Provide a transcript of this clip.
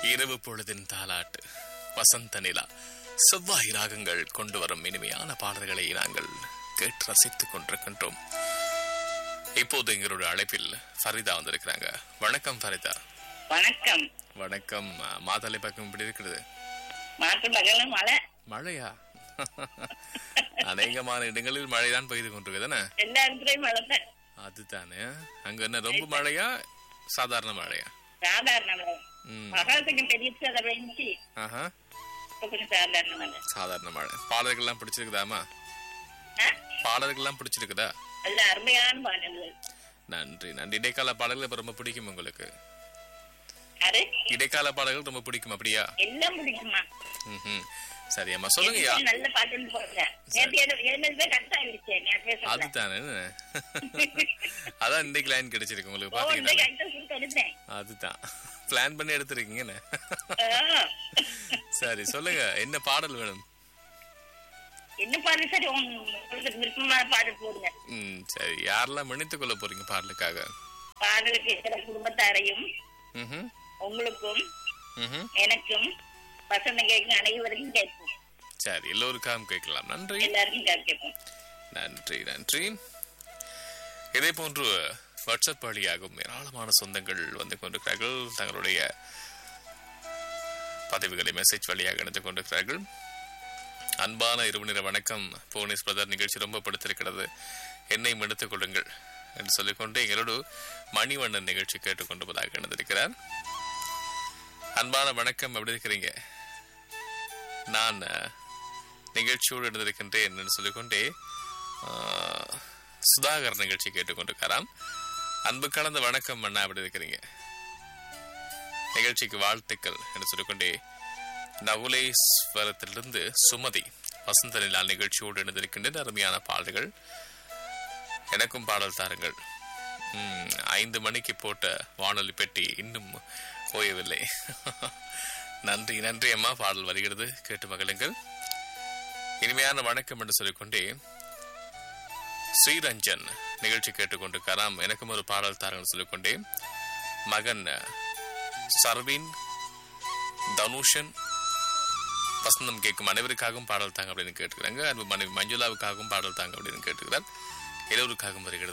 இரவு பொழுதின் தாலாட்டு வசந்த நிலா செவ்வாய் ராகங்கள் கொண்டு வரும் இனிமையான பாடல்களை நாங்கள் கேட்டு ரசித்துக் கொண்டிருக்கின்றோம் இப்போது எங்களுடைய அழைப்பில் ஃபரிதா வந்திருக்கிறாங்க வணக்கம் ஃபரிதா வணக்கம் வணக்கம் மாதலை பக்கம் இப்படி இருக்குது மாற்று மகளும் மழை மழையா அநேகமான இடங்களில் மழைதான் பெய்து கொண்டிருக்குதானே எல்லா இடத்துலயும் மழை தான் அதுதானே அங்க என்ன ரொம்ப மழையா சாதாரண மழையா சாதாரண மழை ம் மகாலத்துக்கு பெரிய அதை பெஞ்சு ஆஹா இப்ப கொஞ்சம் சாதாரண மழை சாதாரண மழை பாடல்கள்லாம் பிடிச்சிருக்குதாமா ஆ? பாடல்கள்லாம் பிடிச்சிருக்குதா நல்ல அருமையான பாடல்கள் நன்றி நன்றி இடைக்கால பாடல்கள் இப்ப ரொம்ப பிடிக்கும் உங்களுக்கு அது இடைக்கால பாடல்கள் ரொம்ப பிடிக்கும் அப்படியா எல்லாம் பிடிக்குமா ம்ஹும். சரி அம்மா சொல்லுங்கய்யா எல்லாம் நல்ல பாட்டுன்னு போடுங்க நேற்று எழுநூறு பேர் கரெக்டா ஆயிடுச்சேன் நேற்று சொல்றேன் அதுதானே அதான் இன்னைக்கு லைன் கிடைச்சிருக்கு உங்களுக்கு ஒவ்வொரு பாத்தீங்கன்னா கரெக்டா கொடுத்து எடுத்தேன் அதுதான் பிளான் பண்ணி எடுத்திருக்கீங்கன்னு ஆ. சரி சொல்லுங்க என்ன பாடல் வேணும் என்ன பாடு சரி உங்களுக்கு விருப்பமான பாடல் போடுங்க ம் சரி யாரெல்லாம் மன்னித்துக் கொள்ள போறீங்க பாடலுக்காக பாடலுக்கு இருக்கிற குடும்பத்தாரையும் ம்ஹும். உங்களுக்கும் ம்ஹும். எனக்கும் வசந்த கேட்கும் அனைவருக்கும் கேட்போம் சரி எல்லோருக்காகவும் கேட்கலாம் நன்றி எல்லாருக்கும் கேட்போம் நன்றி நன்றி இதே போன்று வாட்ஸ்அப் வழியாகவும் ஏராளமான சொந்தங்கள் வந்து கொண்டிருக்கிறார்கள் தங்களுடைய பதிவுகளை மெசேஜ் வழியாக இணைந்து கொண்டிருக்கிறார்கள் அன்பான இருமணிர வணக்கம் போனீஸ் பிரதர் நிகழ்ச்சி ரொம்ப பிடித்திருக்கிறது என்னையும் எடுத்துக் கொள்ளுங்கள் என்று சொல்லிக்கொண்டு எங்களோடு மணிவண்ணன் நிகழ்ச்சி கேட்டுக்கொண்டிருப்பதாக இணைந்திருக்கிறார் அன்பான வணக்கம் எப்படி இருக்கிறீங்க நான் அஹ், நிகழ்ச்சியோடு இருந்திருக்கின்றேன் என்று சொல்லிக்கொண்டே ஆஹ், சுதாகர் நிகழ்ச்சி கேட்டுக்கொண்டிருக்காராம் அன்பு கலந்த வணக்கம் அண்ணா அப்படி இருக்கிறீங்க நிகழ்ச்சிக்கு வாழ்த்துக்கள் என்று சொல்லிக்கொண்டே நகுலேஸ்வரத்திலிருந்து சுமதி வசந்த நிலா நிகழ்ச்சியோடு இணைந்திருக்கின்றன அருமையான பாடல்கள் எனக்கும் பாடல் தாருங்கள் ம், ஐந்து மணிக்கு போட்ட வானொலி பெட்டி இன்னும் ஓயவில்லை நன்றி நன்றி அம்மா பாடல் வருகிறது கேட்டு மகிழுங்கள் இனிமையான வணக்கம் என்று சொல்லிக்கொண்டே ஸ்ரீரஞ்சன் நிகழ்ச்சி கேட்டுக்கொண்டிருக்காராம் எனக்கும் ஒரு பாடல் தாரங்கள் சொல்லிக்கொண்டே மகன் சர்வின் தனுஷன் வசந்தம் கேட்கும் அனைவருக்காகவும் பாடல் தாங்க அப்படின்னு கேட்டுக்கிறாங்க அன்பு மனைவி மஞ்சுளாவுக்காகவும் பாடல் தாங்க அப்படின்னு கேட்டுக்கிறார் எல்லோருக்காகவும் வருகிறது